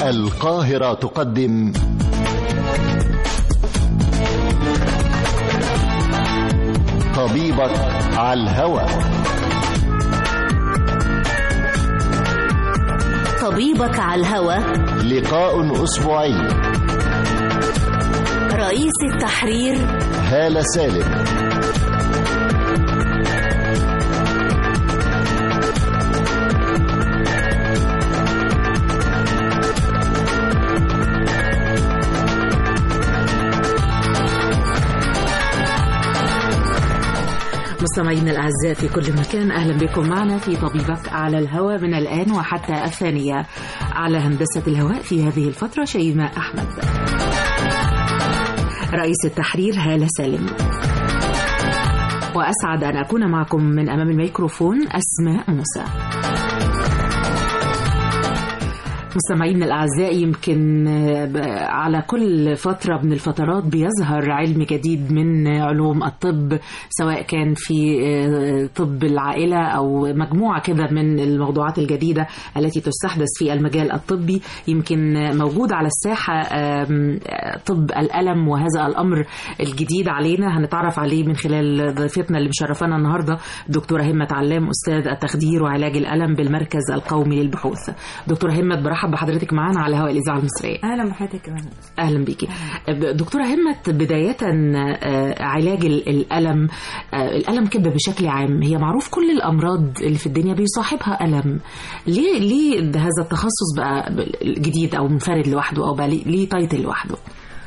القاهرة تقدم طبيبك على الهوى طبيبك على الهوى لقاء أسبوعي رئيس التحرير هالة سالم مستمعينا الأعزاء في كل مكان أهلا بكم معنا في طبيبك على الهواء من الآن وحتى الثانية على هندسة الهواء في هذه الفترة شيماء أحمد رئيس التحرير هالة سالم وأسعد أن أكون معكم من أمام الميكروفون أسماء موسى مستمعينا الأعزاء يمكن على كل فترة من الفترات بيظهر علم جديد من علوم الطب سواء كان في طب العائلة أو مجموعة كده من الموضوعات الجديدة التي تستحدث في المجال الطبي يمكن موجود على الساحة طب الألم وهذا الأمر الجديد علينا هنتعرف عليه من خلال ضيفتنا اللي مشرفانا النهاردة دكتورة همة علام أستاذ التخدير وعلاج الألم بالمركز القومي للبحوث دكتورة همة برحب بحضرتك معانا على هواء الإذاعة المصرية اهلا بحضرتك كمان أهلا بيكي دكتورة همة بداية علاج الألم الألم كده بشكل عام هي معروف كل الأمراض اللي في الدنيا بيصاحبها ألم ليه ليه هذا التخصص بقى جديد أو منفرد لوحده أو بقى ليه تايتل لوحده؟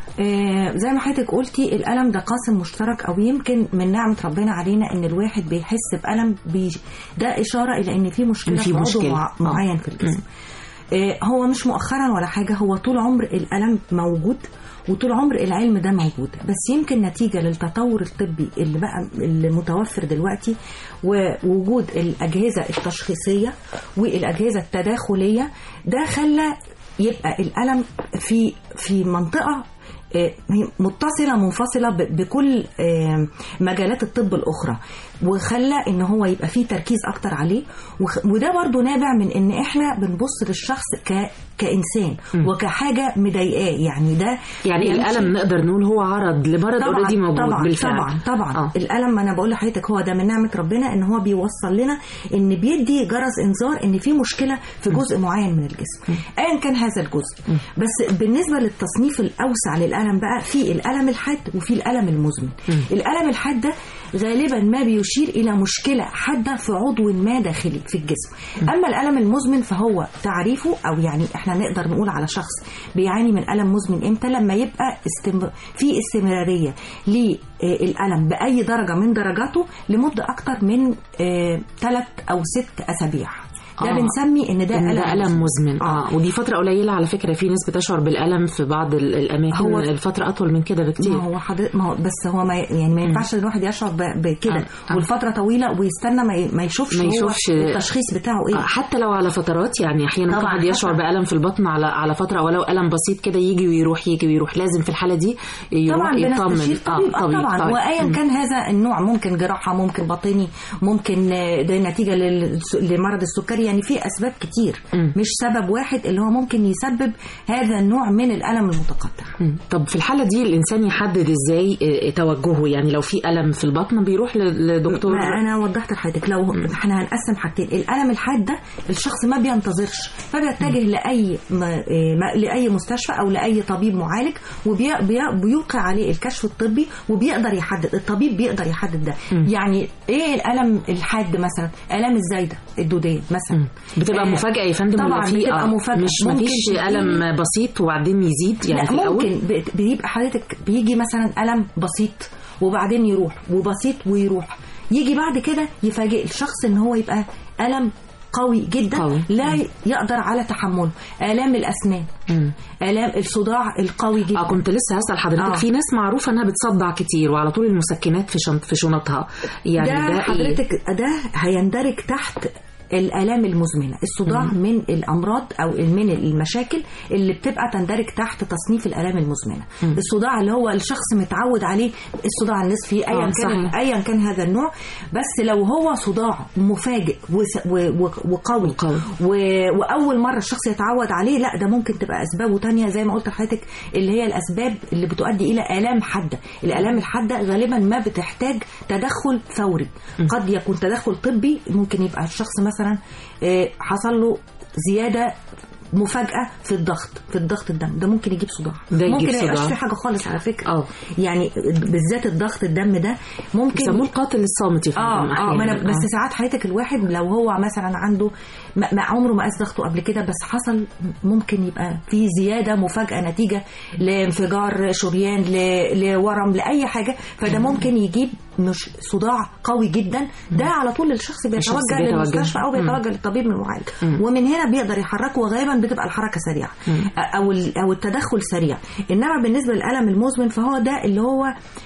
آه زي ما حضرتك قلتي الألم ده قاسم مشترك أو يمكن من نعمة ربنا علينا إن الواحد بيحس بألم بي ده إشارة إلى إن في مشكلة إن في في مشكلة. عضو مع- آه. معين في الجسم آه هو مش مؤخرا ولا حاجة هو طول عمر الألم موجود وطول عمر العلم ده موجود بس يمكن نتيجة للتطور الطبي اللي بقى اللي متوفر دلوقتي ووجود الأجهزة التشخيصية والأجهزة التداخلية ده خلى يبقى الألم في في منطقة آه، هي متصلة منفصلة ب- بكل آه، مجالات الطب الأخرى وخلى إن هو يبقى فيه تركيز أكتر عليه وخ- وده برضو نابع من إن إحنا بنبص للشخص ك كإنسان وكحاجة مضايقاه يعني ده يعني يمشي- الألم نقدر نقول هو عرض لمرض طبعا اوريدي موجود طبعا بالفعل طبعا طبعا آه. آه. الالم ما انا بقول لحضرتك هو ده من نعمه ربنا ان هو بيوصل لنا ان بيدي جرس انذار ان في مشكله في جزء معين من الجسم ايا كان هذا الجزء بس بالنسبه للتصنيف الاوسع للالم بقى في الالم الحاد وفي الالم المزمن الالم الحاد ده غالبا ما بيشير الى مشكله حاده في عضو ما داخلي في الجسم اما الالم المزمن فهو تعريفه او يعني احنا نقدر نقول على شخص بيعاني من الم مزمن امتى لما يبقى استمر... في استمراريه للالم باي درجه من درجاته لمده اكتر من ثلاث او ست اسابيع ده آه. بنسمي ان ده إن الم ده ألم مزمن اه ودي فترة قليلة على فكرة في ناس بتشعر بالألم في بعض ال- الأماكن هو- الفترة أطول من كده بكتير ما هو حضرتك ما هو بس هو ما يعني ما ينفعش الواحد يشعر ب- بكده آه. آه. والفتره طويله ويستنى ما ي- ما يشوفش ما هو يشوفش- التشخيص بتاعه آه، ايه حتى لو على فترات يعني احيانا طبعاً، الواحد يشعر حتى- بألم في البطن على على فترة ولو ألم بسيط كده يجي ويروح يجي ويروح لازم في الحالة دي يروح طبعا يطمن بنستشير طبيب آه طبعا طيب. وايا مم. كان هذا النوع ممكن جراحه ممكن باطني ممكن آه، ده نتيجه لل- لمرض السكري يعني في اسباب كتير مم. مش سبب واحد اللي هو ممكن يسبب هذا النوع من الالم المتقطع مم. طب في الحالة دي الإنسان يحدد إزاي آه، توجهه يعني لو في ألم في البطن بيروح ل- لدكتور ما انا وضحت لحضرتك لو احنا هنقسم حاجتين الالم الحاد ده الشخص ما بينتظرش فبيتجه لاي م- إيه ما- لاي مستشفى او لاي طبيب معالج وبيوقع عليه الكشف الطبي وبيقدر يحدد الطبيب بيقدر يحدد ده يعني ايه الالم الحاد مثلا الام الزايده الدوديه مثلا مم. بتبقى آه، مفاجأة يا فندم طبعا ولا في بتبقى آه، مفاجأة مش ممكن مفيش تجيلي- ألم بسيط وبعدين يزيد يعني لا في الأول ممكن ب- بيبقى حضرتك بيجي مثلا ألم بسيط وبعدين يروح وبسيط ويروح يجي بعد كده يفاجئ الشخص ان هو يبقى ألم قوي جدا قوي. لا يقدر على تحمله آلام الأسنان مم. آلام الصداع القوي جدا اه كنت لسه هسأل حضرتك آه. في ناس معروفة انها بتصدع كتير وعلى طول المسكنات في شنط في شنطها يعني ده ده, إيه؟ حضرتك ده هيندرج تحت الالام المزمنه الصداع من الامراض او من المشاكل اللي بتبقى تندرج تحت تصنيف الالام المزمنه الصداع اللي هو الشخص متعود عليه الصداع النصفي ايا آه، كان صحيح. ايا كان هذا النوع بس لو هو صداع مفاجئ وس- و- و- وقوي وقوي. و- واول مره الشخص يتعود عليه لا ده ممكن تبقى اسبابه تانية زي ما قلت لحضرتك اللي هي الاسباب اللي بتؤدي الى الام حاده الالام الحاده غالبا ما بتحتاج تدخل فوري قد يكون تدخل طبي ممكن يبقى الشخص مثلا آه، حصل له زياده مفاجأة في الضغط في الضغط الدم ده ممكن يجيب صداع ده يجيب ممكن ما يبقاش صداع. في حاجة خالص على فكرة اه يعني بالذات الضغط الدم ده ممكن بيسموه القاتل الصامت يا فندم اه اه ما انا أحياناً. بس آه. ساعات حضرتك الواحد لو هو مثلا عنده ما ما عمره ما قاس ضغطه قبل كده بس حصل ممكن يبقى في زياده مفاجاه نتيجه لانفجار شريان ل- لورم لاي حاجه فده ممكن يجيب مش صداع قوي جدا ده على طول الشخص الشخص بيتوجه بيتوجه. للمستشفى او مم. بيتوجه للطبيب المعالج ومن هنا بيقدر يحركه وغالبا بتبقى الحركه سريعه او ال- او التدخل سريع انما بالنسبه للالم المزمن فهو ده اللي هو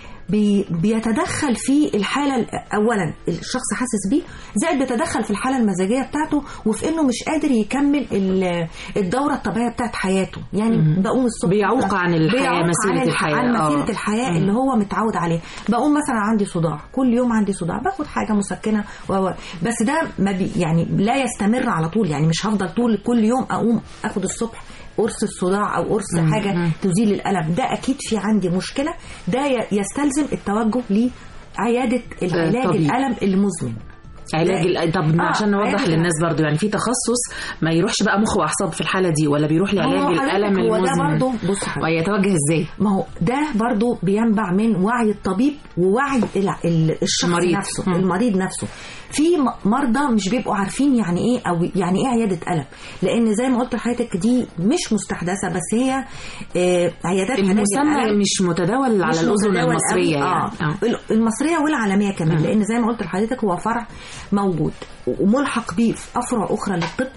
بي بيتدخل في الحاله ال- اولا الشخص حاسس بيه زائد بيتدخل في الحاله المزاجيه بتاعته وفي انه مش قادر يكمل ال- الدوره الطبيعيه بتاعت حياته يعني بقوم الصبح بيعوق مثلاً- عن الحياة، بيعوق مسيرة عن الح- الحياة. عن مسيره آه. الحياه مم. اللي هو متعود عليه بقوم مثلا عندي صداع كل يوم عندي صداع باخد حاجه مسكنه و و- بس ده ما بي يعني لا يستمر على طول يعني مش هفضل طول كل يوم اقوم اخد الصبح قرص الصداع او قرص حاجه تزيل الالم ده اكيد في عندي مشكله ده ي- يستلزم التوجه لعياده العلاج طبيب. الالم المزمن علاج ال- طب آه، عشان نوضح علاج للناس برضو يعني في تخصص ما يروحش بقى مخ واعصاب في الحاله دي ولا بيروح لعلاج هو حضرتك الالم هو ده المزمن برضو بص حضرتك ويتوجه ازاي ما هو ده برضو بينبع من وعي الطبيب ووعي الع- ال- الشخص المريض. المريض. نفسه مم. المريض نفسه في م- مرضى مش بيبقوا عارفين يعني ايه او يعني ايه عياده الم لان زي ما قلت لحضرتك دي مش مستحدثه بس هي آه، عيادات علاج المسمى الألم مش متداول على مش الاذن متداول المصريه قوي. يعني آه. آه. المصريه والعالميه كمان لان زي ما قلت لحضرتك هو فرع موجود وملحق بيه في افرع اخرى للطب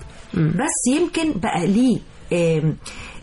بس يمكن بقى ليه آم،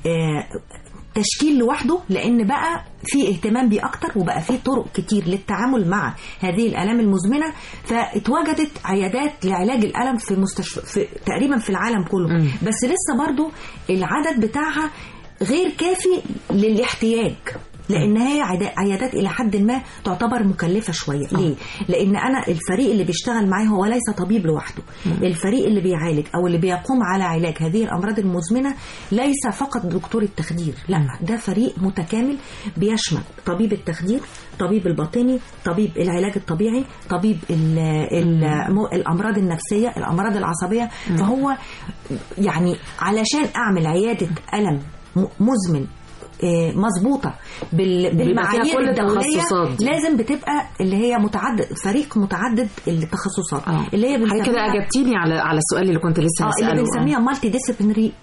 آه، تشكيل لوحده لان بقى في اهتمام بيه اكتر وبقى في طرق كتير للتعامل مع هذه الالام المزمنه فاتوجدت عيادات لعلاج الالم في مستشفى في تقريبا في العالم كله بس لسه برضو العدد بتاعها غير كافي للاحتياج لان هي عدا- عيادات الى حد ما تعتبر مكلفه شويه ليه لان انا الفريق اللي بيشتغل معايا هو ليس طبيب لوحده الفريق اللي بيعالج او اللي بيقوم على علاج هذه الامراض المزمنه ليس فقط دكتور التخدير لا ده فريق متكامل بيشمل طبيب التخدير طبيب الباطني طبيب العلاج الطبيعي طبيب ال ال الامراض النفسيه الامراض العصبيه فهو يعني علشان اعمل عياده الم م- مزمن آه، مظبوطه بال- بالمعايير كل الدوليه التخصصات دي. لازم بتبقى اللي هي متعدد فريق متعدد التخصصات آه. اللي هي حضرتك كده بنسميها- اجبتيني على على السؤال اللي كنت لسه اه هساله اللي بنسميها مالتي ديسيبلينري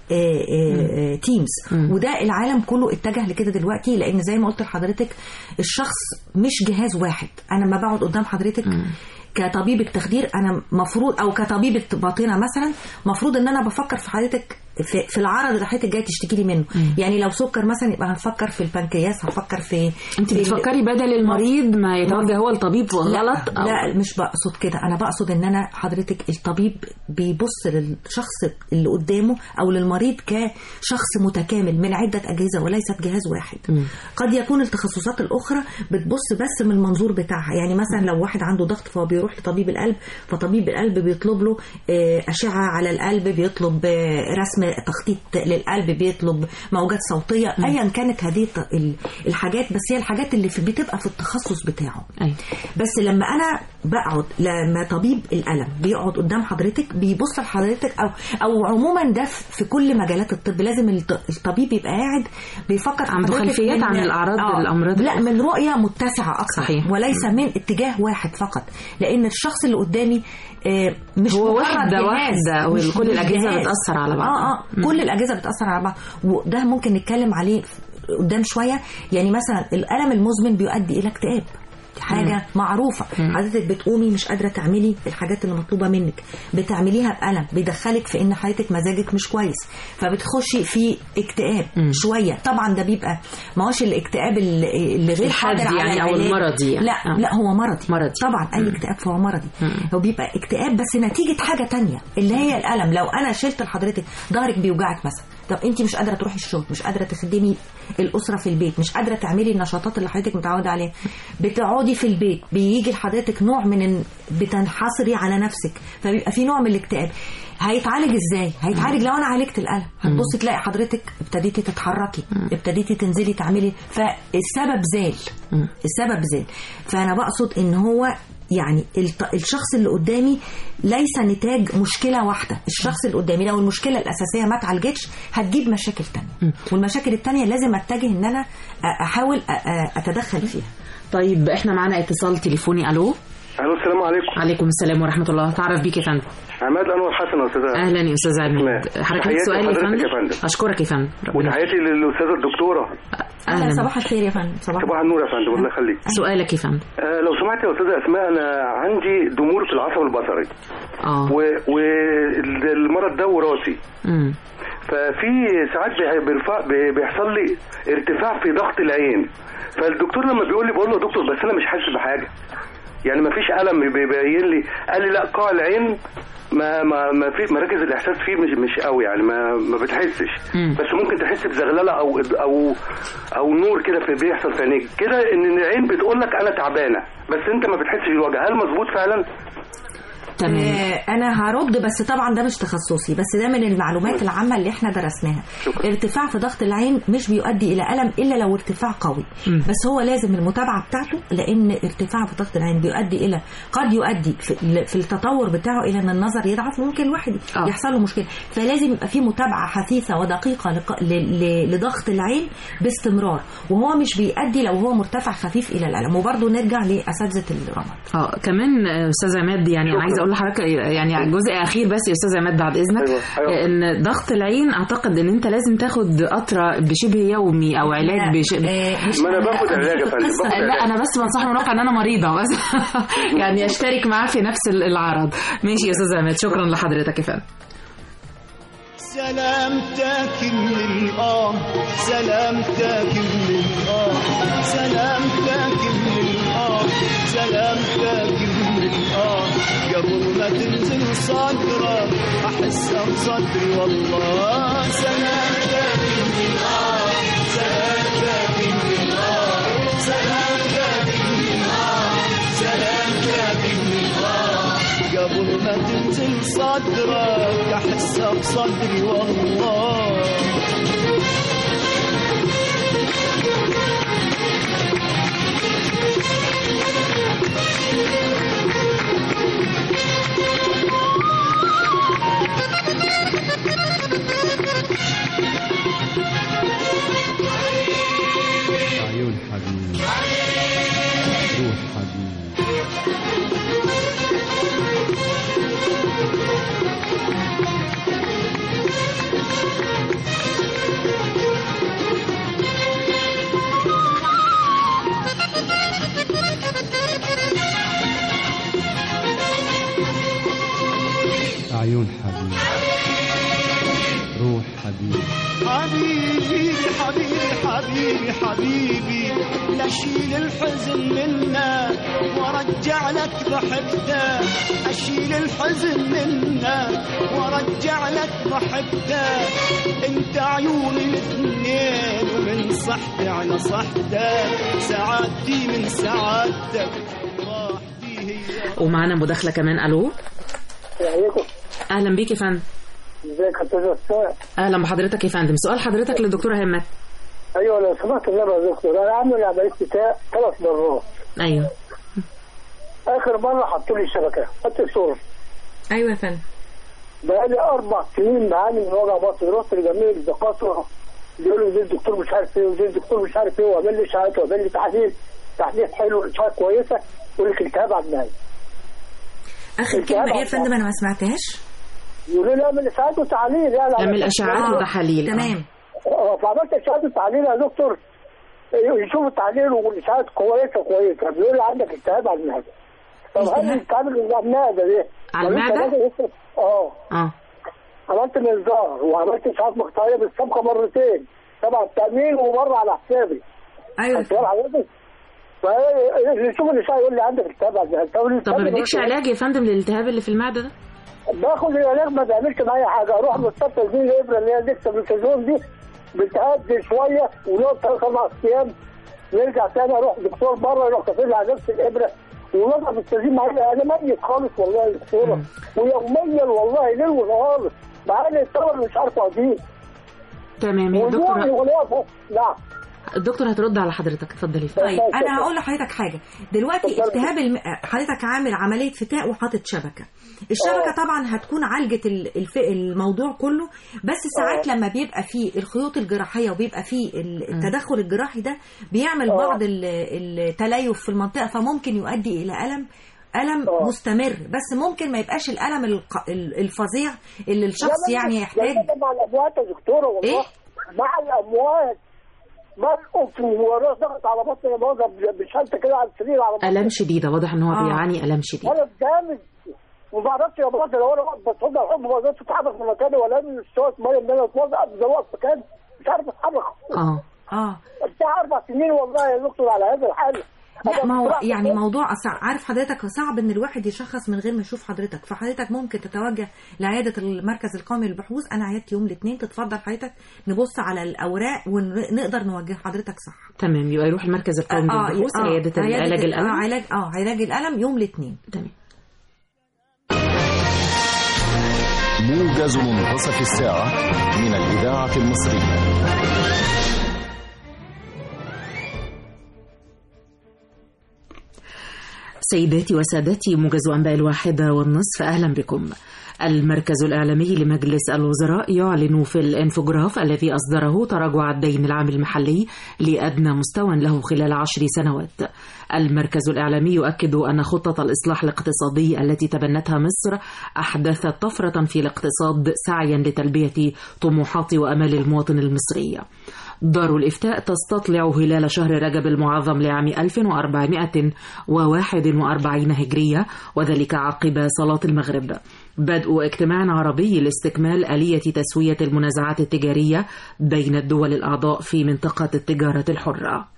تيمز وده العالم كله اتجه لكده دلوقتي لان زي ما قلت لحضرتك الشخص مش جهاز واحد انا لما بقعد قدام حضرتك كطبيبة تخدير انا مفروض او كطبيبة باطنة مثلا مفروض ان انا بفكر في حضرتك في, في العرض اللي حضرتك جاي تشتكي لي منه يعني لو سكر مثلا يبقى هنفكر في البنكرياس هنفكر في انت في ال- بتفكري بدل المريض ما يتوجه هو الطبيب غلط لا, لا مش بقصد كده انا بقصد ان انا حضرتك الطبيب بيبص للشخص اللي قدامه او للمريض كشخص متكامل من عده اجهزه وليست جهاز واحد قد يكون التخصصات الاخرى بتبص بس من المنظور بتاعها يعني مثلا لو واحد عنده ضغط فهو بيروح لطبيب القلب فطبيب القلب بيطلب له آه، اشعه على القلب بيطلب آه، رسم تخطيط للقلب بيطلب موجات صوتيه ايا كانت هذه الت- ال- الحاجات بس هي الحاجات اللي في بتبقى في التخصص بتاعه أيوة. بس لما انا بقعد لما طبيب الالم بيقعد قدام حضرتك بيبص لحضرتك او او عموما ده في في كل مجالات الطب لازم الط- الطبيب يبقى قاعد بيفكر في عنده حضرتك خلفيات من- عن الأعراض والأمراض لا الأخرى. من رؤيه متسعه اكثر صحيح. وليس من اتجاه واحد فقط لان الشخص اللي قدامي آه، مش هو مجرد واحدة جهاز، واحدة مش وكل الأجهزة جهاز. بتأثر على بعض. اه اه كل الاجهزه بتاثر على بعض وده ممكن نتكلم عليه قدام شويه يعني مثلا الالم المزمن بيؤدي الى اكتئاب حاجه معروفه حضرتك بتقومي مش قادره تعملي الحاجات اللي مطلوبه منك بتعمليها بألم بيدخلك في ان حياتك مزاجك مش كويس فبتخشي في اكتئاب شويه طبعا ده بيبقى ما هوش الاكتئاب اللي اللي غير الحاد قادر على يعني أو العلاج. المرضي يعني. لا آه. لا هو مرضي مرضي. طبعا اي اكتئاب فهو مرضي هو بيبقى اكتئاب بس نتيجه حاجه تانية اللي هي الالم لو انا شلت لحضرتك ظهرك بيوجعك مثلا طب انت مش قادره تروحي الشغل مش قادره تخدمي الاسره في البيت مش قادره تعملي النشاطات اللي حضرتك متعوده عليها بتقعدي في البيت بيجي لحضرتك نوع من ال... بتنحصري على نفسك فبيبقى في نوع من الاكتئاب هيتعالج ازاي هيتعالج لو انا عالجت الالم هتبصي تلاقي حضرتك ابتديتي تتحركي ابتديتي تنزلي تعملي فالسبب زال السبب زال فانا بقصد ان هو يعني الت- الشخص اللي قدامي ليس نتاج مشكلة واحدة الشخص اللي قدامي لو المشكلة الأساسية ما اتعالجتش هتجيب مشاكل تانية والمشاكل التانية لازم أتجه إن أنا أ- أحاول أ- أ- أتدخل فيها طيب احنا معانا اتصال تليفوني الو الو السلام عليكم عليكم السلام ورحمه الله تعرف بيك يا فندم عماد انور حسن يا استاذ اهلا يا استاذ عماد تمام. حضرتك ليك تحياتي سؤال يا لحضرتك فندم يا فندم. اشكرك يا فندم ربنا وتحياتي للاستاذه الدكتوره أهلا اهلا صباح الخير يا فندم صباح صباح النور يا فندم الله يخليك سؤالك يا فندم آه لو سمحت يا استاذه اسماء انا عندي ضمور في العصب البصري اه والمرض ده وراثي امم ففي ساعات بي- بيرفع- بي- بيحصل لي ارتفاع في ضغط العين فالدكتور لما بيقول لي بقول له يا دكتور بس انا مش حاسس بحاجه يعني ما فيش الم بيبين لي قال لي لا قاع العين ما ما ما في مراكز الاحساس فيه مش مش قوي يعني ما ما بتحسش مم. بس ممكن تحس بزغلله او او او نور كده في بيحصل في عينيك كده ان العين بتقول لك انا تعبانه بس انت ما بتحسش بالوجع هل مظبوط فعلا تمام آه، انا هرد بس طبعا ده مش تخصصي بس ده من المعلومات العامه اللي احنا درسناها شكرا. ارتفاع في ضغط العين مش بيؤدي الى الم الا لو ارتفاع قوي مم. بس هو لازم المتابعه بتاعته لان ارتفاع في ضغط العين بيؤدي الى قد يؤدي في, في التطور بتاعه الى ان النظر يضعف ممكن الواحد آه. يحصل له مشكله فلازم يبقى في متابعه حثيثه ودقيقه لق- ل- ل- لضغط العين باستمرار وهو مش بيؤدي لو هو مرتفع خفيف الى الالم وبرضه نرجع لاساتذه الرمد اه كمان آه، استاذ عماد يعني انا عايزه اقول لحضرتك يعني جزء اخير بس يا استاذ عماد بعد اذنك أيوة، أيوة. آه، ان ضغط العين اعتقد ان انت لازم تاخد قطره بشبه يومي او علاج بشبه آه، مش ما أنا باخد علاج يا فندم، قصة باخد لا انا بس بنصح من واقع ان انا مريضه بس يعني اشترك معاه في نفس العرض ماشي يا استاذ عماد شكرا لحضرتك يا فندم سلامتك من الآه سلامتك من الآه سلامتك من الآه سلامتك من الآه قبل ما تنزل صدرك أحسها بصدري والله سلامتك من الآه سلامتك من الآه سلامتك من الآه سلامتك من الآه قبل ما تنزل صدرك احسها بصدري والله عيون حبيبي روح حبيبي عيون حبيبي روح حبيبي حبيبي حبيبي حبيبي حبيبي لا اشيل الحزن منك وارجع لك ضحكته اشيل الحزن منك وارجع لك ضحكته انت عيوني الاثنين ومن صحتي على صحتك سعادتي من سعادتك راحتي هي ومعانا مداخله كمان الو عليكم اهلا بيك يا فندم ازيك يا استاذ اسماء اهلا بحضرتك يا فندم سؤال حضرتك للدكتوره همت ايوه لو سمحت النبي يا دكتور انا عامل عمليه بتاع ثلاث مرات ايوه اخر مره حطوا لي شبكه حط صور ايوه يا فندم بقالي اربع سنين بعاني من وجع بطن رحت لجميع الدكاتره بيقولوا دي الدكتور مش عارف ايه ودي الدكتور مش عارف ايه وعمل لي اشاعات وعمل لي تحاليل تحليل حلو اشاعات كويسه يقول لك التهاب عدنان اخر كلمه ايه يا فندم انا ما سمعتهاش يقولوا لي اعمل اشاعات وتحاليل يعني اعمل اشعاعات وتحاليل آه. تمام اه فعملت اشاعات وتحاليل يا دكتور يشوف التحليل والاشاعات كويسه كويسه بيقول لي عندك التهاب على المعده طب هل التهاب؟ التهاب على المعده دي على طب أنت المعدة؟ لازم- اه اه عملت منظار وعملت اشعاعات مقطعيه بالسابقه مرتين طبعا التامين ومره على حسابي ايوه هتقول حضرتك فاللي يشوف الاشعاع يقول لي عندك التهاب على المعده طب ما بدكش علاج يا فندم للالتهاب اللي في المعده ده باخد العلاج ما بيعملش معايا حاجه اروح مستشفى دي الابره اللي هي ديكساميثازون دي بتهدي شويه ونقعد ثلاث اربع ايام نرجع تاني اروح دكتور بره يروح كاتب لي على نفس الابره ونضع بالتزيين معايا انا ميت خالص والله يا دكتوره ويوميا والله ليل ونهار معايا الثمر مش عارف اوديه تمام هي ونوعي الدكتور ونقف نعم الدكتور هترد على حضرتك اتفضلي يا فندم. طيب انا هقول لحضرتك حاجه دلوقتي التهاب الم... حضرتك عامل عمليه فتاء وحاطط شبكه الشبكه طبعا هتكون عالجه ال- الف... الموضوع كله بس ساعات لما بيبقى فيه الخيوط الجراحيه وبيبقى فيه ال- التدخل الجراحي ده بيعمل بعض ال- التليف في المنطقه فممكن يؤدي الى الم الم آه. مستمر بس ممكن ما يبقاش الالم الق- ال- الفظيع اللي الشخص لا، لا، يعني لا، يحتاج لا، لا، مع الاموات يا دكتوره والله إيه؟ مع الاموات بسقط وراس ضغط على بطني بوظف بشنطه كده على السرير على بطني الام شديده واضح ان هو آه. بيعاني الام شديد انا جامد وما اعرفش يا بطل لو انا واقف بتصدق الحب ما اقدرش اتحرك من مكاني ولا من الشوط ميه ان انا اتوضع بزوق في مكاني مش عارف اتحرك اه اه بتاع اربع سنين والله يا دكتور على هذا الحال لا أنا ما هو بصراحة يعني موضوع أصع- عارف حضرتك صعب ان الواحد يشخص من غير ما يشوف حضرتك فحضرتك ممكن تتوجه لعياده المركز القومي للبحوث انا عيادتي يوم الاثنين تتفضل حضرتك نبص على الاوراق ونقدر نوجه حضرتك صح تمام يبقى يروح المركز القومي للبحوث عياده علاج اه الالم علاج اه علاج الالم يوم الاثنين تمام موجز منتصف الساعة من الإذاعة المصرية سيداتي وسادتي موجز أنباء الواحدة والنصف أهلا بكم المركز الإعلامي لمجلس الوزراء يعلن في الانفوجراف الذي أصدره تراجع الدين العام المحلي لأدنى مستوى له خلال عشر سنوات المركز الإعلامي يؤكد أن خطة الإصلاح الاقتصادي التي تبنتها مصر أحدثت طفرة في الاقتصاد سعيا لتلبية طموحات وأمال المواطن المصري دار الإفتاء تستطلع هلال شهر رجب المعظم لعام 1441 هجرية وذلك عقب صلاة المغرب بدء اجتماع عربي لاستكمال آلية تسوية المنازعات التجارية بين الدول الأعضاء في منطقة التجارة الحرة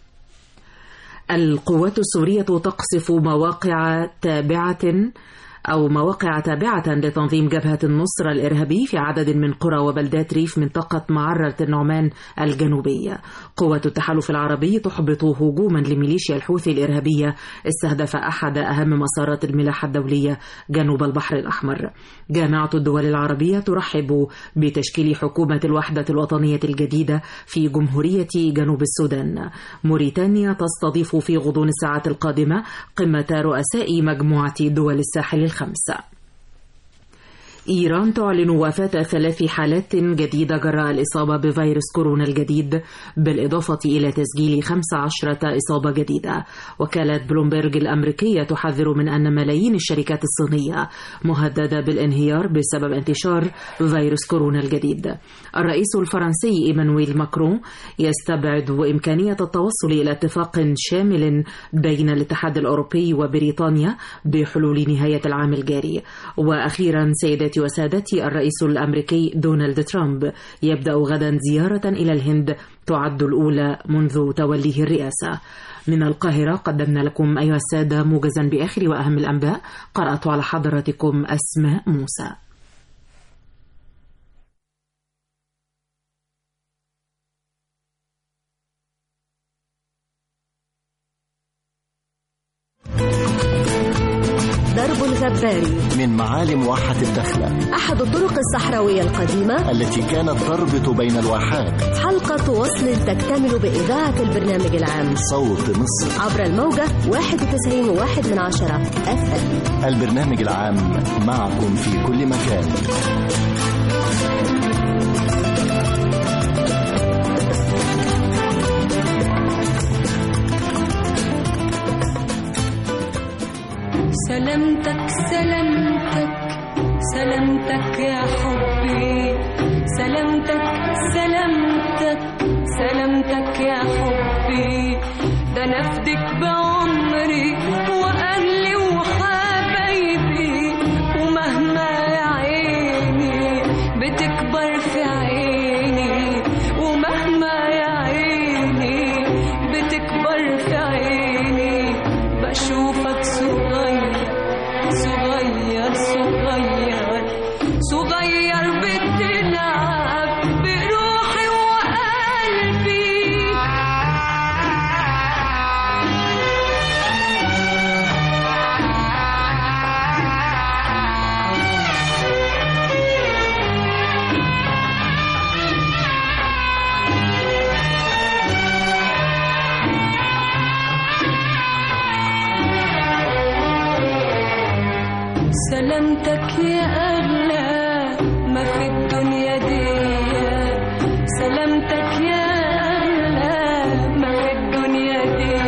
القوات السورية تقصف مواقع تابعة أو مواقع تابعة لتنظيم جبهة النصر الإرهابي في عدد من قرى وبلدات ريف منطقة معرة النعمان الجنوبية قوة التحالف العربي تحبط هجوما لميليشيا الحوثي الإرهابية استهدف أحد أهم مسارات الملاحة الدولية جنوب البحر الأحمر جامعة الدول العربية ترحب بتشكيل حكومة الوحدة الوطنية الجديدة في جمهورية جنوب السودان موريتانيا تستضيف في غضون الساعات القادمة قمة رؤساء مجموعة دول الساحل الخمسة إيران تعلن وفاة ثلاث حالات جديدة جراء الإصابة بفيروس كورونا الجديد بالإضافة إلى تسجيل 15 إصابة جديدة وكالة بلومبرج الأمريكية تحذر من أن ملايين الشركات الصينية مهددة بالانهيار بسبب انتشار فيروس كورونا الجديد الرئيس الفرنسي إيمانويل ماكرون يستبعد إمكانية التوصل إلى اتفاق شامل بين الاتحاد الأوروبي وبريطانيا بحلول نهاية العام الجاري وأخيرا سيداتي وسادتي الرئيس الأمريكي دونالد ترامب يبدأ غدا زيارة إلى الهند تعد الأولى منذ توليه الرئاسة من القاهرة قدمنا لكم أيها السادة موجزا بآخر وأهم الأنباء قرأت على حضراتكم أسماء موسى درب الغباري من معالم واحة الدخلة أحد الطرق الصحراوية القديمة التي كانت تربط بين الواحات حلقة وصل تكتمل بإذاعة البرنامج العام صوت مصر عبر الموجة 91 واحد من عشرة أف أم البرنامج العام معكم في كل مكان سلامتك سلامتك سلامتك يا حبي سلامتك سلامتك سلامتك يا حبي ده نفدك بعمري واهلي وحبايبي ومهما يا عيني بتكبر في عيني ومهما يا عيني بتكبر في عيني بشوفك صغير صغير صغير صغير بتلعب بروحي وقلبي سلامتك يا أغلى ما في الدنيا دي سلامتك يا أغلى ما في الدنيا دي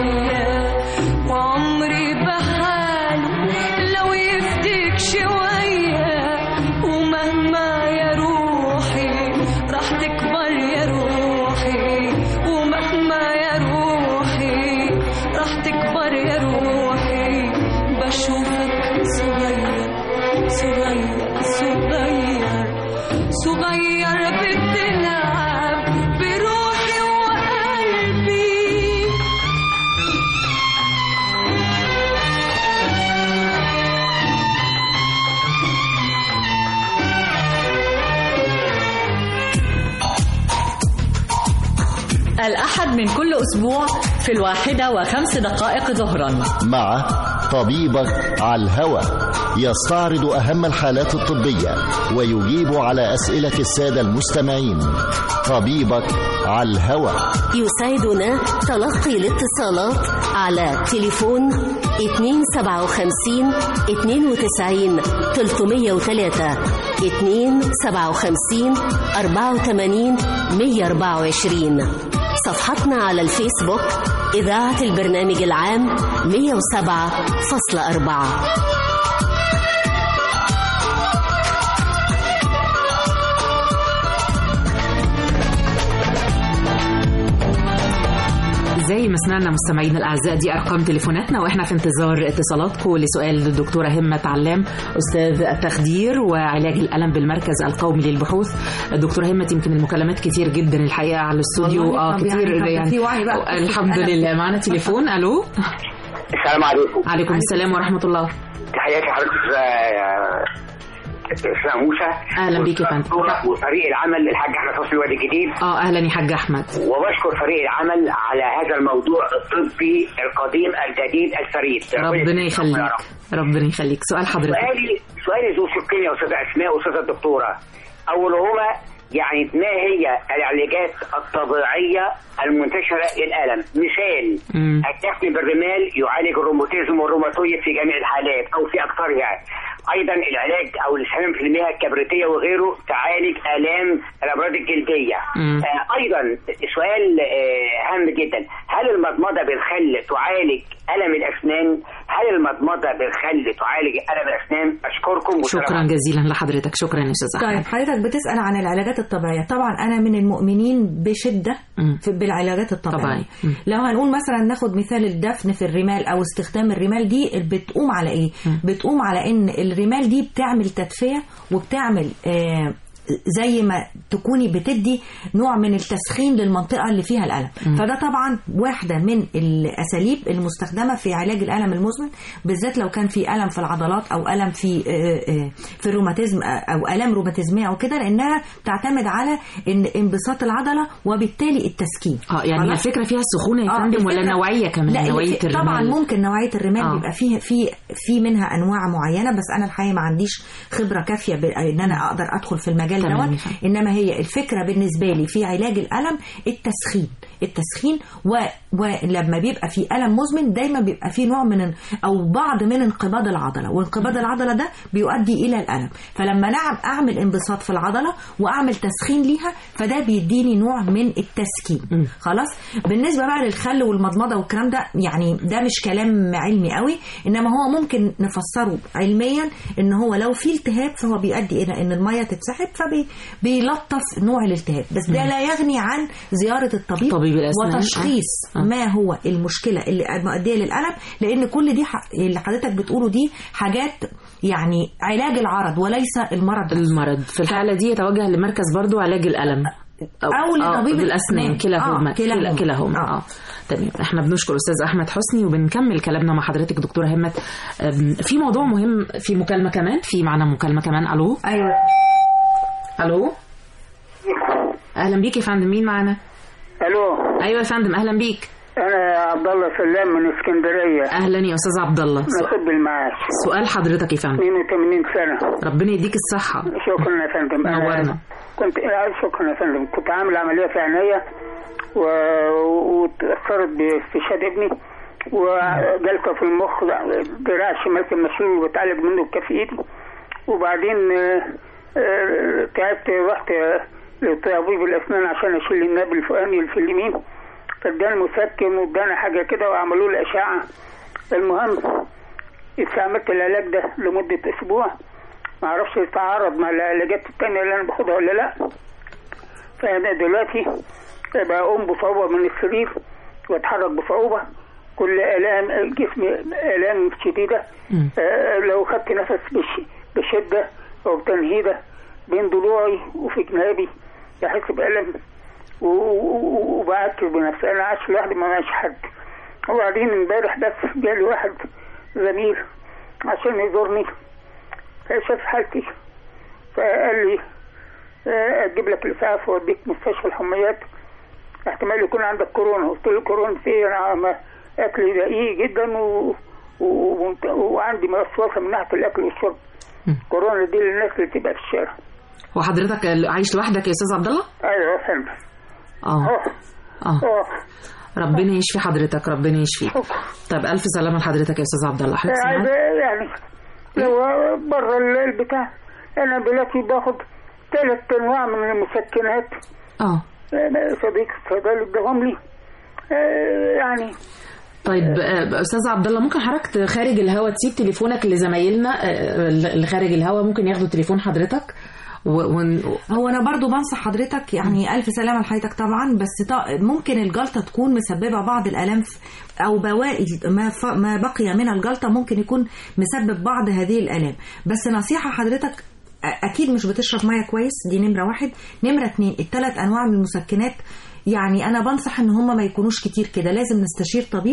وعمري بحاله لو يفديك شوية ومهما يا روحي راح تكبر يا روحي ومهما يا روحي راح تكبر يا روحي بشوفك صغير صغير صغير صغير بتلعب بروحي وقلبي الأحد من كل أسبوع في الواحدة وخمس دقائق ظهرا مع طبيبك على الهوى يستعرض أهم الحالات الطبية ويجيب على أسئلة السادة المستمعين طبيبك على الهوى يسعدنا تلقي الاتصالات على تليفون 257 92 303 257 84 124 صفحتنا على الفيسبوك إذاعة البرنامج العام 107.4 زي ما سمعنا مستمعينا الاعزاء دي ارقام تليفوناتنا واحنا في انتظار اتصالاتكم لسؤال الدكتوره همه علام استاذ التخدير وعلاج الالم بالمركز القومي للبحوث دكتوره همه يمكن المكالمات كتير جدا الحقيقه على الاستوديو والله اه طب كتير يعني يعني في وعي بقى بخصوص الحمد الألم. لله معانا تليفون الو السلام عليكم عليكم السلام ورحمه الله تحياتي حضرتك آه، اسمها موسى أهلا بيك يا فندم. والدكتورة وفريق العمل الحاج احمد حسني الوادي الجديد اه اهلا يا حاج احمد وبشكر فريق العمل على هذا الموضوع الطبي القديم الجديد الفريد ربنا يخليك يا رب. ربنا يخليك سؤال حضرتك سؤالي سؤالي ذو شقين يا استاذ اسماء استاذه الدكتوره اولهما يعني ما هي العلاجات الطبيعيه المنتشره للالم مثال مم. الدفن بالرمال يعالج الروماتيزم والروماتويد في جميع الحالات او في اكثرها ايضا العلاج او الاستخدام في المياه الكبريتيه وغيره تعالج الام الامراض الجلديه مم. آه ايضا سؤال آه هام جدا هل المضمضه بالخل تعالج الم الاسنان هل المضمضه بالخل تعالج الم الاسنان اشكركم والسلام شكرا عليكم. جزيلا لحضرتك شكرا يا استاذ طيب احمد حضرتك بتسأل عن العلاجات الطبيعية طبعا أنا من المؤمنين بشدة مم. في بالعلاجات الطبيعية طبيعي. مم. لو هنقول مثلا ناخد مثال الدفن في الرمال أو استخدام الرمال دي بتقوم على إيه؟ مم. بتقوم على إن الرمال دي بتعمل تدفئة وبتعمل آه زي ما تكوني بتدي نوع من التسخين للمنطقة اللي فيها الألم مم. فده طبعا واحدة من الأساليب المستخدمة في علاج الألم المزمن بالذات لو كان في ألم في العضلات أو ألم في آه، آه، في الروماتيزم آه، أو ألم روماتيزمية أو كده لأنها تعتمد على إن انبساط العضلة وبالتالي التسكين اه يعني خلاص؟ الفكره فيها السخونه يا آه، فندم ولا الفكرة- نوعيه كمان لا نوعيه الف- طبعا الرمال ممكن نوعيه الرمال آه. بيبقى فيه في في منها انواع معينه بس انا الحقيقه ما عنديش خبره كافيه ب- ان انا اقدر ادخل في المجال تمام. دوت انما هي الفكره بالنسبه لي في علاج الالم التسخين التسخين و... ولما بيبقى في الم مزمن دايما بيبقى في نوع من او بعض من انقباض العضله وانقباض العضله ده بيؤدي الى الالم فلما نعم اعمل انبساط في العضله واعمل تسخين ليها فده بيديني نوع من التسكين مم. خلاص بالنسبه بقى للخل والمضمضه والكلام ده يعني ده مش كلام علمي قوي انما هو ممكن نفسره علميا ان هو لو في التهاب فهو بيؤدي الى ان الميه تتسحب فبيلطف نوع الالتهاب بس ده لا يغني عن زياره الطبيب, طبيب طبيب الاسنان وتشخيص آه. ما هو المشكله اللي مؤديه للالم لان كل دي ح- اللي حضرتك بتقوله دي حاجات يعني علاج العرض وليس المرض نفسه. المرض في الحاله دي يتوجه لمركز برضو علاج الالم أو لطبيب الاسنان الأسنان. كلاهما آه، كلاهما. كلاهما آه. اه تمام احنا بنشكر استاذ احمد حسني وبنكمل كلامنا مع حضرتك دكتوره همت أم، في موضوع مهم في مكالمه كمان في معنا مكالمه كمان الو ايوه الو اهلا بيك يا فندم مين معانا الو ايوه يا فندم اهلا بيك انا عبد الله سلام من اسكندريه اهلا يا استاذ عبد الله نصب المعاش سؤال حضرتك يا فندم 82 سنه ربنا يديك الصحه شكرا يا فندم أنا نورنا. كنت آه، شكرا يا فندم كنت عامل عمليه في عينيا و... واتاثرت باستشهاد ابني وجلطه في المخ دراع الشمال كان مشلول وبتعالج منه بكف ايدي وبعدين آه، آه، تعبت رحت آه، لطبيب الاسنان عشان اشيل الناب الفوقاني اللي في اليمين فاداني مسكن واداني حاجه كده وعملوا لي اشعه المهم استعملت العلاج ده لمده اسبوع ما اعرفش يتعارض مع العلاجات التانية اللي انا باخدها ولا لا فانا دلوقتي بقوم بصعوبة من السرير واتحرك بصعوبة كل الام جسمي الام شديدة آه، لو خدت نفس بش بشدة او بتنهيدة بين ضلوعي وفي جنابي بحس بألم و- و- وبعكر بنفسي انا عايش لوحدي ما معيش حد وبعدين امبارح بس جالي واحد زميل عشان يزورني شاف حالتي فقال لي آه، اجيب لك الاسعاف واوديك مستشفى الحميات احتمال يكون عندك كورونا قلت له كورونا ايه انا ما- اكلي دقيق جدا و... و... وعندي وسوسه من ناحيه الاكل والشرب كورونا دي للناس اللي تبقى في الشارع وحضرتك عايش لوحدك يا استاذ عبد الله ايوه يا فندم اه اه اه ربنا يشفي حضرتك ربنا يشفيك طب الف سلامه لحضرتك يا استاذ عبد الله حضرتك عايز سمعت؟ يعني لو بره البتاع انا دلوقتي باخد ثلاث انواع من المسكنات اه أنا صديق الصيدلي اداهم لي آه، يعني طيب آه، استاذ عبد الله ممكن حضرتك خارج الهوا تسيب تليفونك لزمايلنا آه، اللي خارج الهوا ممكن ياخدوا تليفون حضرتك و... ون... هو انا برضو بنصح حضرتك يعني الف سلامه لحضرتك طبعا بس ط- ممكن الجلطه تكون مسببه بعض الالام في- او بواقي ما, ف... ما بقي من الجلطه ممكن يكون مسبب بعض هذه الالام بس نصيحه حضرتك أ- اكيد مش بتشرب ميه كويس دي نمره واحد نمره اتنين الثلاث انواع من المسكنات يعني انا بنصح ان هم ما يكونوش كتير كده لازم نستشير طبيب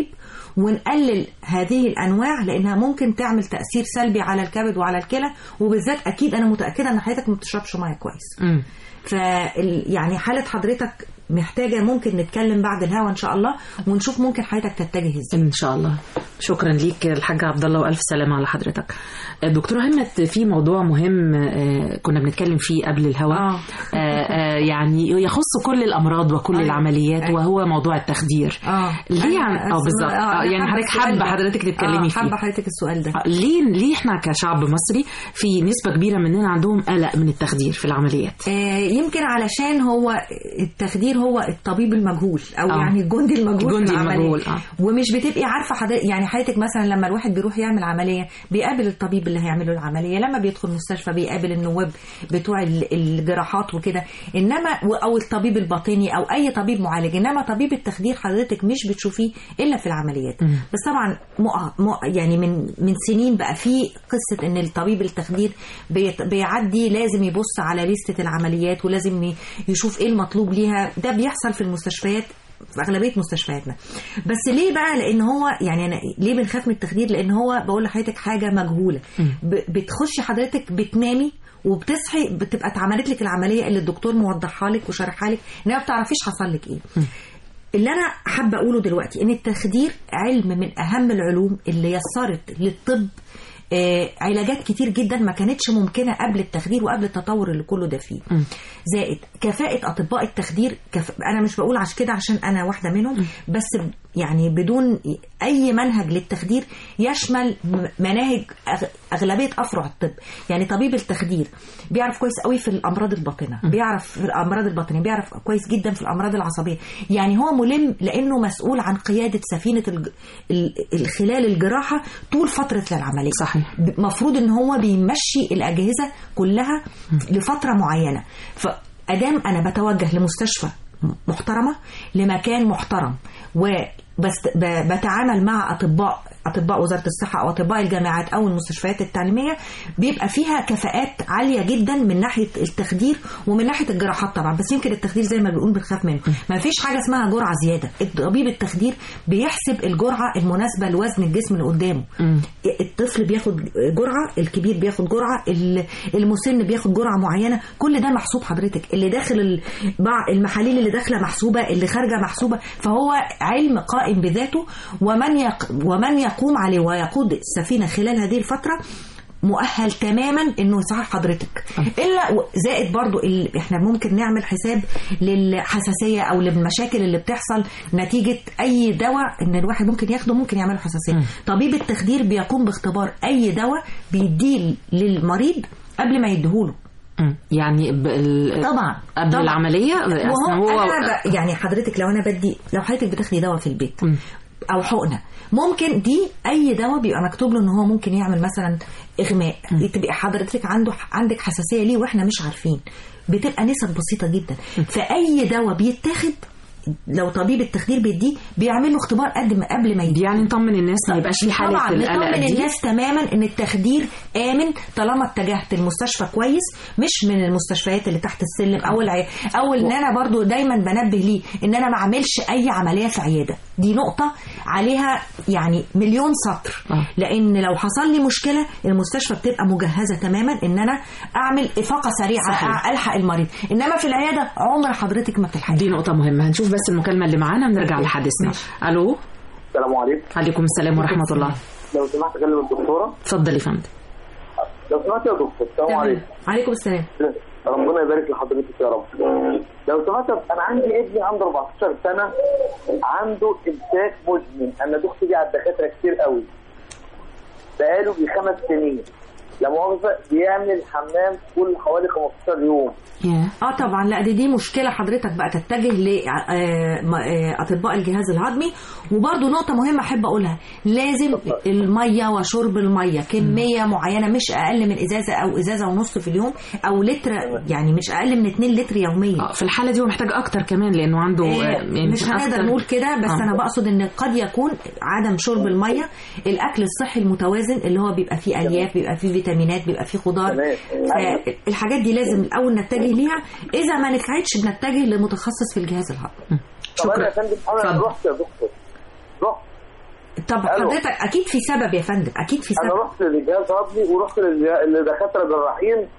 ونقلل هذه الانواع لانها ممكن تعمل تاثير سلبي على الكبد وعلى الكلى وبالذات اكيد انا متاكده ان حضرتك ما بتشربش ميه كويس مم. ف يعني حاله حضرتك محتاجه ممكن نتكلم بعد الهوا ان شاء الله ونشوف ممكن حضرتك تتجه ازاي ان شاء الله شكرا ليك الحاج عبد الله والف سلامه على حضرتك دكتور همت في موضوع مهم آه، كنا بنتكلم فيه قبل الهوا آه. آه، آه، يعني يخص كل الامراض وكل أيوة. العمليات أيوة. وهو موضوع التخدير اه ليه عن... أنا اه بالظبط آه، آه، أنا يعني حضرتك السؤال حابه ده. حضرتك تتكلمي آه، فيه حابه حضرتك السؤال ده آه، ليه ليه احنا كشعب مصري في نسبه كبيره مننا عندهم قلق من التخدير في العمليات آه، يمكن علشان هو التخدير هو الطبيب المجهول او آه. يعني الجندي المجهول في الجندي العملية. المجهول، آه. ومش بتبقي عارفه حضرتك يعني حضرتك مثلا لما الواحد بيروح يعمل عمليه بيقابل الطبيب اللي هيعمل له العمليه لما بيدخل مستشفى بيقابل النواب بتوع ال- الجراحات وكده انما او الطبيب الباطني او اي طبيب معالج انما طبيب التخدير حضرتك مش بتشوفيه الا في العمليات مم. بس طبعا مؤ... مؤ... يعني من من سنين بقى في قصه ان الطبيب التخدير بيت... بيعدي لازم يبص على لستة العمليات ولازم ي- يشوف ايه المطلوب ليها ده بيحصل في المستشفيات في اغلبيه مستشفياتنا بس ليه بقى لان هو يعني أنا ليه بنخاف من التخدير لان هو بقول لحضرتك حاجه مجهوله ب... بتخشي حضرتك بتنامي وبتصحي بتبقى اتعملت لك العمليه اللي الدكتور موضحها لك وشرحها لك انها ما بتعرفيش حصل لك ايه اللي انا حابه اقوله دلوقتي ان التخدير علم من اهم العلوم اللي يسرت للطب آه علاجات كتير جدا ما كانتش ممكنه قبل التخدير وقبل التطور اللي كله ده فيه زائد كفاءه اطباء التخدير كف... انا مش بقول عش كده عشان انا واحده منهم بس ب- يعني بدون اي منهج للتخدير يشمل م- مناهج أغ... اغلبيه افرع الطب يعني طبيب التخدير بيعرف كويس قوي في الامراض الباطنه بيعرف في الامراض الباطنيه بيعرف كويس جدا في الامراض العصبيه يعني هو ملم لانه مسؤول عن قياده سفينه الج... ال... ال- خلال الجراحه طول فتره العمليه صحيح المفروض ان هو بيمشي الاجهزه كلها لفتره معينه فادام انا بتوجه لمستشفى محترمه لمكان محترم وبس ب- بتعامل مع اطباء اطباء وزاره الصحه او اطباء الجامعات او المستشفيات التعليميه بيبقى فيها كفاءات عاليه جدا من ناحيه التخدير ومن ناحيه الجراحات طبعا بس يمكن التخدير زي ما بنقول بنخاف منه ما فيش حاجه اسمها جرعه زياده طبيب التخدير بيحسب الجرعه المناسبه لوزن الجسم اللي قدامه الطفل بياخد جرعه الكبير بياخد جرعه ال- المسن بياخد جرعه معينه كل ده محسوب حضرتك اللي داخل ال- بع- المحاليل اللي داخله محسوبه اللي خارجه محسوبه فهو علم قائم بذاته ومن يق ومن يقوم عليه ويقود السفينه خلال هذه الفتره مؤهل تماما انه يصحح حضرتك الا و- زائد برضو ال... احنا ممكن نعمل حساب للحساسيه او للمشاكل اللي بتحصل نتيجه اي دواء ان الواحد ممكن ياخده ممكن يعمل له حساسيه طبيب التخدير بيقوم باختبار اي دواء بيديه للمريض قبل ما يديهوله مم. يعني ب... ال- طبعا قبل طبعا. العمليه أصلاً وهو أنا ب... يعني حضرتك لو انا بدي لو حضرتك بتاخدي دواء في البيت او حقنه ممكن دي اي دواء بيبقى مكتوب له ان هو ممكن يعمل مثلا اغماء تبقى حضرتك عنده عندك حساسيه ليه واحنا مش عارفين بتبقى نسب بسيطه جدا فاي دواء بيتاخد لو طبيب التخدير بيديه بيعمل له اختبار قد ما قبل ما يديه يعني نطمن الناس ما يبقاش في حاله طبعا القلق نطمن دي الناس تماما ان التخدير امن طالما اتجهت المستشفى كويس مش من المستشفيات اللي تحت السلم او العي... او ان انا برضو دايما بنبه ليه ان انا ما اعملش اي عمليه في عياده دي نقطه عليها يعني مليون سطر لان لو حصل لي مشكله المستشفى بتبقى مجهزه تماما ان انا اعمل افاقه سريعه صحيح. الحق المريض انما في العياده عمر حضرتك ما بتلحقي دي نقطه مهمه هنشوف بس المكالمه اللي معانا ونرجع لحديثنا الو السلام عليكم عليكم السلام ورحمه الله لو سمحت اكلم الدكتوره اتفضل يا فندم لو سمحت يا دكتور السلام عليكم عليكم السلام ربنا يبارك لحضرتك يا رب لو سمحت انا عندي ابني عنده 14 سنه عنده امساك مزمن انا دخت بيه على الدكاتره كتير قوي بقاله بي خمس سنين لا مؤاخذه بيعمل حمام كل حوالي 15 يوم اه طبعا لا دي دي مشكله حضرتك بقى تتجه لاطباء الجهاز الهضمي وبرده نقطه مهمه احب اقولها لازم الميه وشرب الميه كميه معينه مش اقل من ازازه او ازازه ونص في اليوم او لتر يعني مش اقل من 2 لتر يوميا في الحاله دي هو محتاج اكتر كمان لانه عنده آه، يعني مش هنقدر أكتر. نقول كده بس آه. انا بقصد ان قد يكون عدم شرب الميه الاكل الصحي المتوازن اللي هو بيبقى فيه الياف بيبقى فيه فيتامينات بيبقى فيه خضار فالحاجات دي لازم الاول نتجه ليها اذا ما نفعتش بنتجه لمتخصص في الجهاز الهضمي طب انا يا فندم انا رحت يا دكتور رحت طب ألو. حضرتك اكيد في سبب يا فندم اكيد في انا سبب رحت لجهاز هضمي ورحت للج- لدكاتره جراحين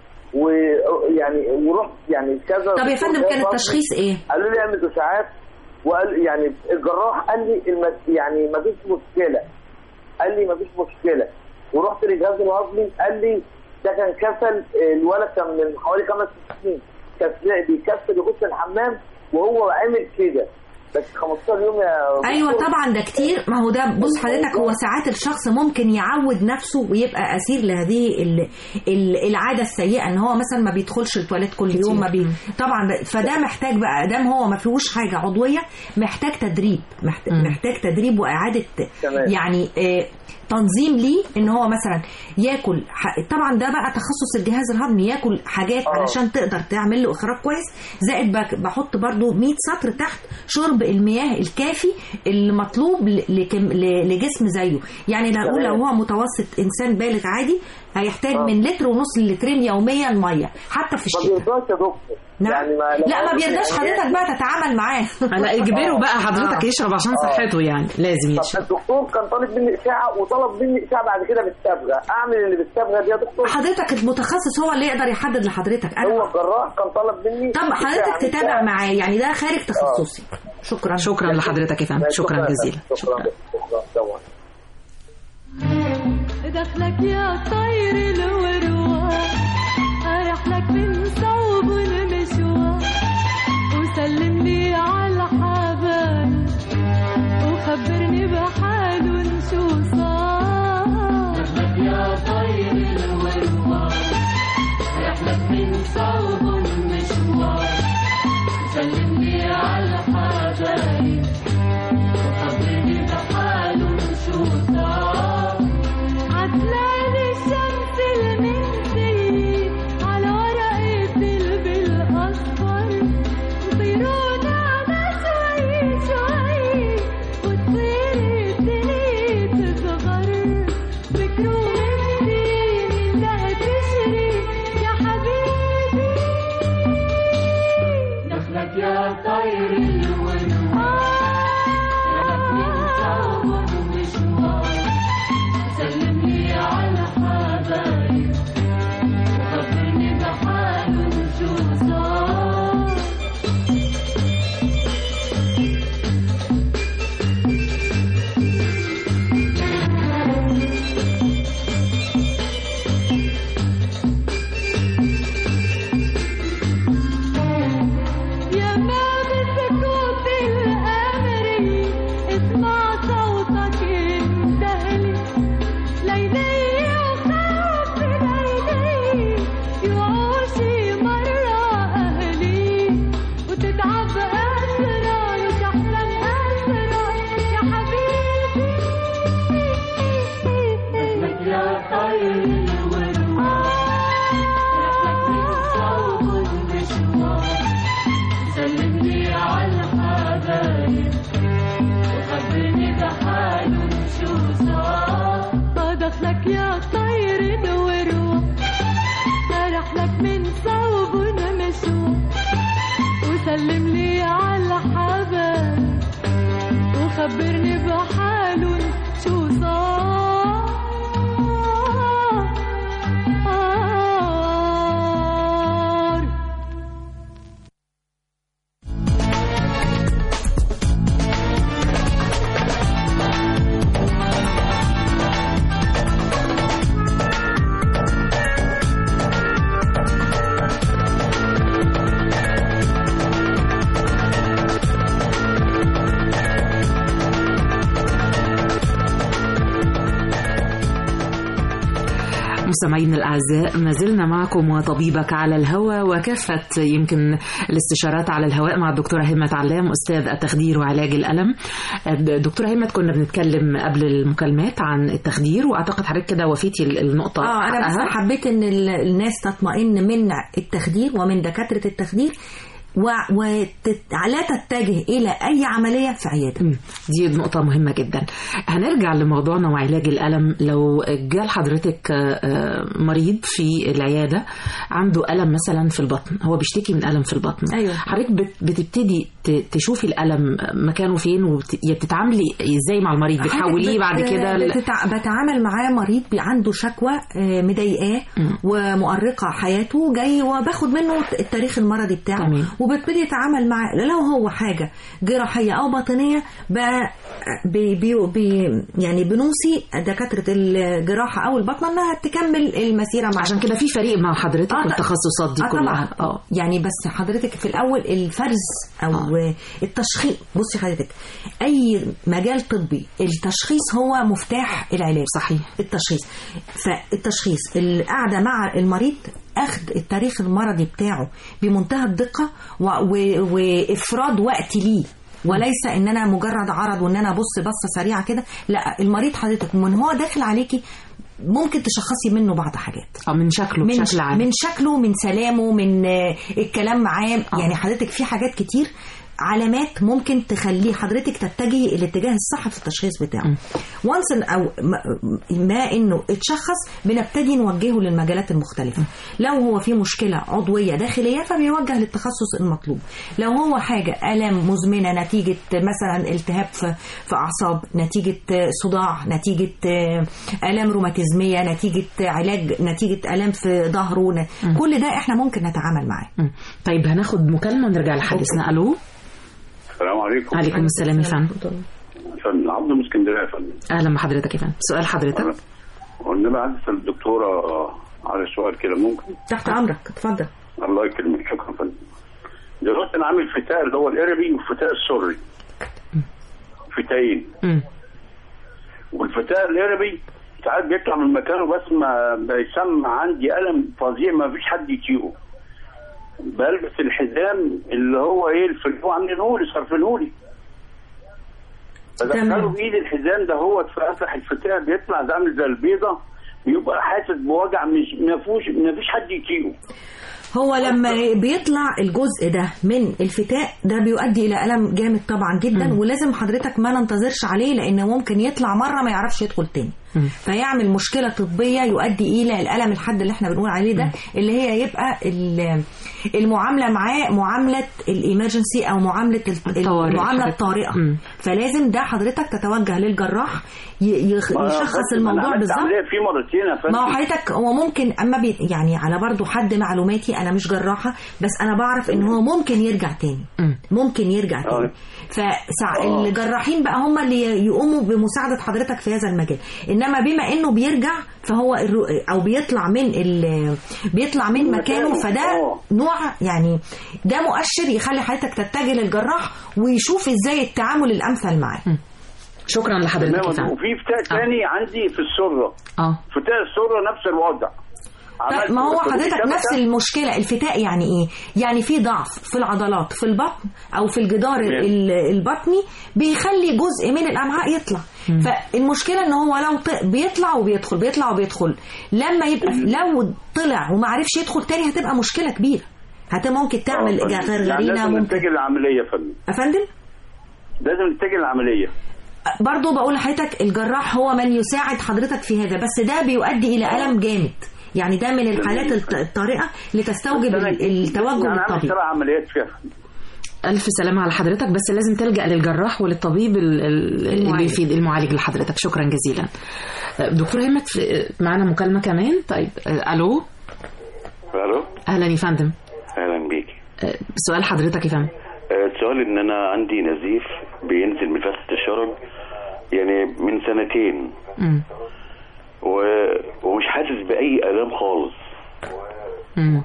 ويعني ورحت يعني كذا طب يا دكتور فندم جهاز كان هضمي. التشخيص ايه؟ قالوا لي اعمل اشاعات وقال يعني الجراح قال لي المس... يعني ما فيش مشكله قال لي ما فيش مشكله ورحت للجهاز الهضمي قال لي ده كان كسل الولد كان من حوالي خمس سنين كسل بيكسل يخش الحمام وهو عامل كده بس 15 يوم يا ايوه دكتور. طبعا ده كتير ما هو ده بص حضرتك هو ساعات الشخص ممكن يعود نفسه ويبقى اسير لهذه ال- ال- العاده السيئه ان هو مثلا ما بيدخلش التواليت كل يوم ما بي طبعا ده- فده محتاج بقى دام هو ما فيهوش حاجه عضويه محتاج تدريب محتاج, محتاج تدريب واعاده تمام. يعني آه، تنظيم ليه ان هو مثلا ياكل ح- طبعا ده بقى تخصص الجهاز الهضمي ياكل حاجات آه. علشان تقدر تعمل له اخراج كويس زائد بك- بحط برضو 100 سطر تحت شرب المياه الكافي المطلوب ل- لكم- ل- لجسم زيه يعني لو اقول لو تمام. هو متوسط انسان بالغ عادي هيحتاج آه. من لتر ونص لترين يوميا ميه حتى في ما الشتاء بيرضاش يا دكتور نعم. يعني ما لا ما بيرضاش يعني حضرتك بقى تتعامل معاه لا اجبره بقى حضرتك آه. يشرب عشان آه. صحته يعني لازم طب يشرب الدكتور كان طالب مني اشاعه وطلب مني اشاعه بعد كده بالصبغه اعمل اللي بالصبغه دي يا دكتور حضرتك المتخصص هو اللي يقدر يحدد لحضرتك انا هو الجراح كان طلب مني طب حضرتك إشاعة. تتابع معاه يعني ده خارج تخصصي شكرا شكرا لحضرتك يا فندم شكرا جزيلا شكرا شكرا طبعا دخلك يا طير الورواح ارح لك من صوب المشوار وسلم لي على حبايب وخبرني بحالهم شو صار دخلك يا طير الورواح ارح لك من صوب المشوار سلم لي على حبايب وخبرني بحالهم شو صار عتلان الشمس المنسية على ورقة الدلب الأصفر طيرون وخبرني بحاله شو صار دخلك يا طير وروح فرح لك من صوب ونمشوا وسلم لي على حبايب وخبرني بحاله شو صار مستمعينا الأعزاء ما زلنا معكم وطبيبك على الهواء وكافة يمكن الاستشارات على الهواء مع الدكتورة همة علام أستاذ التخدير وعلاج الألم دكتورة همة كنا بنتكلم قبل المكالمات عن التخدير وأعتقد حضرتك كده وفيتي النقطة اه انا بس حقها. حبيت ان ال- الناس تطمئن من التخدير ومن دكاتره التخدير ولا تتجه الى اي عمليه في عياده مم. دي نقطة مهمة جدا هنرجع لموضوعنا وعلاج الألم لو جال حضرتك آه، آه، مريض في العيادة عنده ألم مثلا في البطن هو بيشتكي من ألم في البطن أيوة. حضرتك بت- بتبتدي ت- تشوفي الألم مكانه فين وبتتعاملي ازاي مع المريض بتحوليه بت- بعد كده ل- بتتع... بتعامل معاه مريض بي- عنده شكوى آه، مضايقاه ومؤرقه حياته جاي وباخد منه التاريخ المرضي بتاعه تمام. وببتدي اتعامل معاه لو هو حاجه جراحيه او باطنيه ب- بي بي بي يعني بنوصي دكاتره الجراحه او البطنه انها تكمل المسيره معاه عشان كده في فريق مع حضرتك آه، والتخصصات دي آه كلها طبعا اه يعني بس حضرتك في الاول الفرز او آه. التشخيص بصي حضرتك اي مجال طبي التشخيص هو مفتاح العلاج صحيح التشخيص فالتشخيص القعده مع المريض اخذ التاريخ المرضي بتاعه بمنتهى الدقه و... و... وافراد وقت ليه وليس ان انا مجرد عرض وان انا ابص بصه سريعه كده لا المريض حضرتك من هو داخل عليكي ممكن تشخصي منه بعض حاجات اه من شكله من بشكل عام من شكله من سلامه من آه، الكلام معاه يعني حضرتك في حاجات كتير علامات ممكن تخليه حضرتك تتجهي الاتجاه الصح في التشخيص بتاعه وانس او ما- ما انه اتشخص بنبتدي نوجهه للمجالات المختلفه لو هو في مشكله عضويه داخليه فبيوجه للتخصص المطلوب لو هو حاجه الام مزمنه نتيجه مثلا التهاب في في اعصاب نتيجه صداع نتيجه الام روماتيزميه نتيجه علاج نتيجه الام في ظهره ن- كل ده احنا ممكن نتعامل معاه مم. طيب هناخد مكالمة نرجع لحديثنا ألو السلام عليكم عليكم السلام يا فندم فندم عبد من اسكندريه يا فندم أهلا بحضرتك يا فندم سؤال حضرتك وانما عايز اسال الدكتوره على سؤال كده ممكن تحت امرك اتفضل الله يكرمك شكرا فندم دلوقتي انا عامل فتاء اللي هو القربي والفتاء السري فتاين مم. والفتاء القربي ساعات بيطلع من مكانه بس ما بيسمع عندي الم فظيع ما فيش حد يطيقه بلبس الحزام اللي هو ايه الفلفو عاملينه لي صرفينه لي بدخله بايدي الحزام ده هو اتفتح الفتاء بيطلع ده عامل زي البيضه بيبقى حاسس بوجع مش ما فيهوش ما فيش حد يطيقه هو لما بيطلع الجزء ده من الفتاء ده بيؤدي الى الم جامد طبعا جدا مم. ولازم حضرتك ما ننتظرش عليه لان ممكن يطلع مره ما يعرفش يدخل تاني مم. فيعمل مشكله طبيه يؤدي الى الالم الحاد اللي احنا بنقول عليه ده اللي هي يبقى ال- المعامله معاه معامله الامرجنسي او معامله ال- الطوارئ. المعامله حضرتك. الطارئه مم. فلازم ده حضرتك تتوجه للجراح ي- يخ- ما يشخص فندم، أنا الموضوع عملت بالظبط عمليه فيه مرتين يا فندم ما هو حضرتك هو ممكن اما بي يعني على برضو حد معلوماتي انا مش جراحه بس انا بعرف ان هو ممكن يرجع تاني مم. ممكن يرجع تاني فالجراحين بقى هم اللي يقوموا بمساعده حضرتك في هذا المجال انما بما انه بيرجع فهو الرو- او بيطلع من ال بيطلع من مكانه فده نوع يعني ده مؤشر يخلي حضرتك تتجه للجراح ويشوف ازاي التعامل الامثل معاه شكرا لحضرتك يا تمام، فندم وفي فتاة تاني عندي في السرة اه فتاة السرة نفس الوضع طيب ما هو حضرتك نفس المشكلة الفتاء يعني ايه يعني في ضعف في العضلات في البطن او في الجدار تمام. ال- البطني بيخلي جزء من الامعاء يطلع فالمشكلة ان هو لو ط- بيطلع وبيدخل بيطلع وبيدخل لما يبقى لو طلع وما عرفش يدخل تاني هتبقى مشكلة كبيرة هت ممكن تعمل يعني غرغرينة لازم ممكن نتجه للعملية يا فندم افندم لازم نتجه للعمليه برضو بقول لحضرتك الجراح هو من يساعد حضرتك في هذا بس ده بيؤدي الى الم جامد يعني ده من الحالات الط- الطارئه اللي تستوجب ال- التوجه انا عامل للطبيب سبع عمليات فيها ألف سلامة على حضرتك بس لازم تلجأ للجراح وللطبيب ال- ال- اللي المعالج. يفيد المعالج لحضرتك شكرا جزيلا دكتور همت في- معانا مكالمة كمان طيب آه، ألو الو أهلا يا فندم اهلا بيك آه، سؤال حضرتك يا فندم آه، السؤال ان انا عندي نزيف بينزل من فتحه الشرج يعني من سنتين مم. و... ومش حاسس باي الام خالص مم.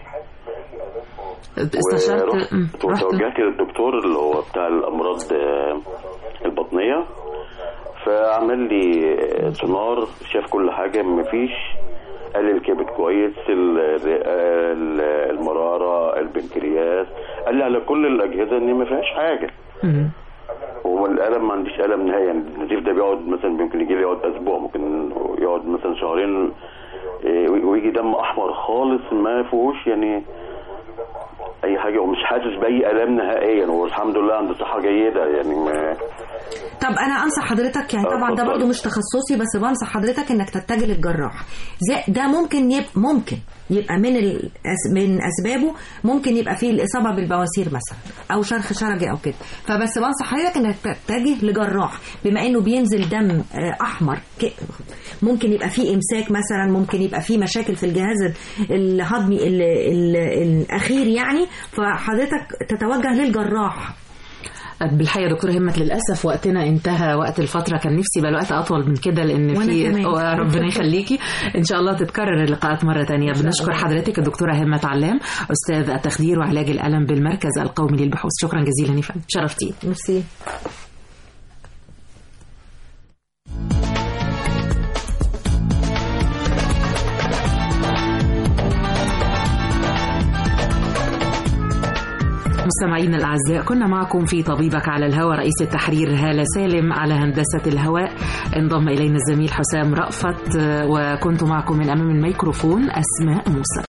استشرت ورحت مم. رحت وتوجهت للدكتور اللي هو بتاع الامراض آه، البطنيه فعمل لي آه، سونار شاف كل حاجه مفيش قال لي الكبد كويس ال- ال- المراره البنكرياس قال لي على كل الاجهزه ان ما فيهاش حاجه مم. والالم ما عنديش الم نهائي يعني النزيف ده بيقعد مثلا ممكن يجي لي يقعد اسبوع ممكن يقعد مثلا شهرين إيه، ويجي دم احمر خالص ما فيهوش يعني اي حاجه ومش حاسس باي الام نهائيا والحمد لله عندي صحه جيده يعني ما طب انا انصح حضرتك يعني آه، طبعا ده اتفضل. برضو مش تخصصي بس بنصح حضرتك انك تتجه للجراح زي ده ممكن يبقى ممكن يبقى من الأس من اسبابه ممكن يبقى فيه الاصابه بالبواسير مثلا او شرخ شرجي او كده فبس بنصح حضرتك انك تتجه لجراح بما انه بينزل دم آه، احمر ك- ممكن يبقى فيه امساك مثلا ممكن يبقى فيه مشاكل في الجهاز الهضمي ال- ال- الاخير يعني فحضرتك تتوجه للجراح بالحقيقه دكتور همت للاسف وقتنا انتهى وقت الفتره كان نفسي يبقى الوقت اطول من كده لان وأنا في كمان. آه، ربنا يخليكي ان شاء الله تتكرر اللقاءات مره تانية بنشكر حضرتك الدكتوره همت علام استاذ التخدير وعلاج الالم بالمركز القومي للبحوث شكرا جزيلا يا فندم شرفتي ميرسي مستمعينا الأعزاء كنا معكم في طبيبك على الهواء رئيس التحرير هالة سالم على هندسة الهواء انضم إلينا الزميل حسام رأفت آه، وكنت معكم من أمام الميكروفون أسماء موسى